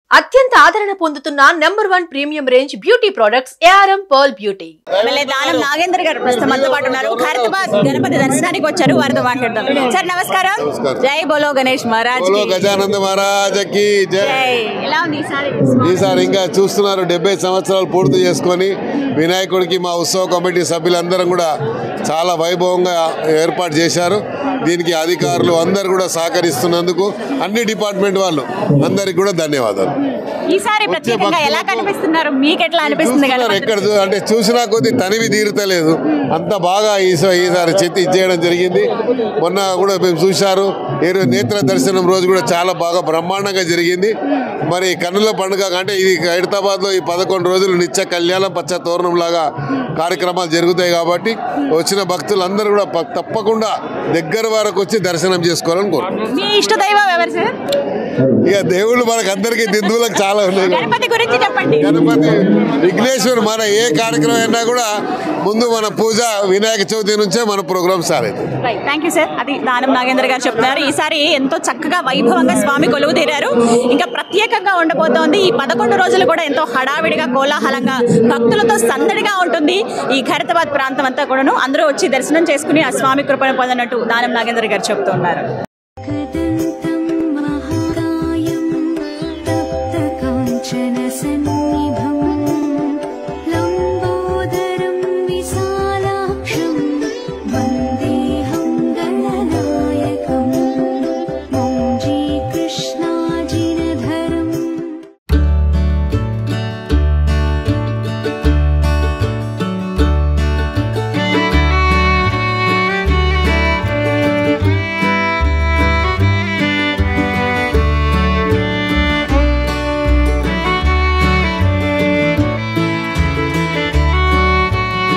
అత్యంత ఆదరణ పొందుతున్న number one premium range beauty products ARM pearl beauty MLA Danam Nagendra గారు ప్రస్తుతం మనతో పాటు ఉన్నారు ఖైరతాబాద్ గణపతి దర్శనానికి వచ్చారు వారితో మాట్లాడదాం సార్ నమస్కారం నమస్కారం. జై బోలో గణేష్ మహారాజ్ బోలో గజానంద మహారాజకి జై జై ఎలా ఉంది ఈసారి ఈసారి ఇంకా చూస్తున్నారు డెబ్బై సంవత్సరాలు పూర్తి చేసుకొని వినాయకుడికి మా ఉత్సవ కమిటీ సభ్యులందరం కూడా చాలా వైభవంగా ఏర్పాటు చేశారు దీనికి అధికారులు అందరు కూడా సహకరిస్తున్నందుకు అన్ని డిపార్ట్మెంట్ వాళ్ళు అందరికి కూడా ధన్యవాదాలు ఈసారి ప్రత్యేకంగా ఎలా కనిపిస్తున్నారు మీకు ఎట్లా అనిపిస్తుంది చూస్తున్నారు గణపతి? ఎక్కడ చూ- అంటే చూసినా కొద్ది తనివి తీరుతలేదు అంత బాగా ఈస- ఈసారి చెత్తి ఇచ్చేయడం జరిగింది మొన్న కూడా మేము చూశారు ఏ రోజు నేత్ర దర్శనం రోజు కూడా చాలా బాగా బ్రహ్మాండంగా జరిగింది మరి కన్నుల పండుగ అంటే ఇది హైదరాబాద్ లో ఈ పదకొండు రోజులు నిత్య కళ్యాణం పచ్చ తోరణం లాగా కార్యక్రమాలు జరుగుతాయి కాబట్టి వచ్చిన భక్తులందరూ కూడా ప- తప్పకుండా దగ్గర వరకు వచ్చి దర్శనం చేసుకోవాలని కోరుకుంటున్నాం మీ ఇష్ట దైవం ఎవరు సార్ ఇక దేవుళ్ళు మనకు అందరికీ దిందువులకు చాలా ఉన్నాయి కదా. గణపతి గురించి చెప్పండి గణపతి విఘ్నేశ్వర్ మన ఏ కార్యక్రమం అయినా కూడా ముందు మన పూజ వినాయక చవితి నుంచే మన ప్రోగ్రామ్ స్టార్ట్ అవుతుంది రైట్ థ్యాంక్ యూ సార్ అది దానం నాగేంద్ర గారు చెప్తున్నారు ఈసారి ఎంతో చక్కగా వైభవంగా స్వామి కొలువు తీరారు ఇంకా ప్రత్యేకంగా ఉండబోతోంది ఈ పదకొండు రోజులు కూడా ఎంతో హడావిడిగా కోలాహలంగా భక్తులతో సందడిగా ఉంటుంది ఈ ఖైరతాబాద్ ప్రాంతం అంతా కూడాను అందరూ వచ్చి దర్శనం చేసుకుని ఆ స్వామి కృపను పొందినట్టు దానం నాగేంద్ర గారు చెప్తున్నారు కద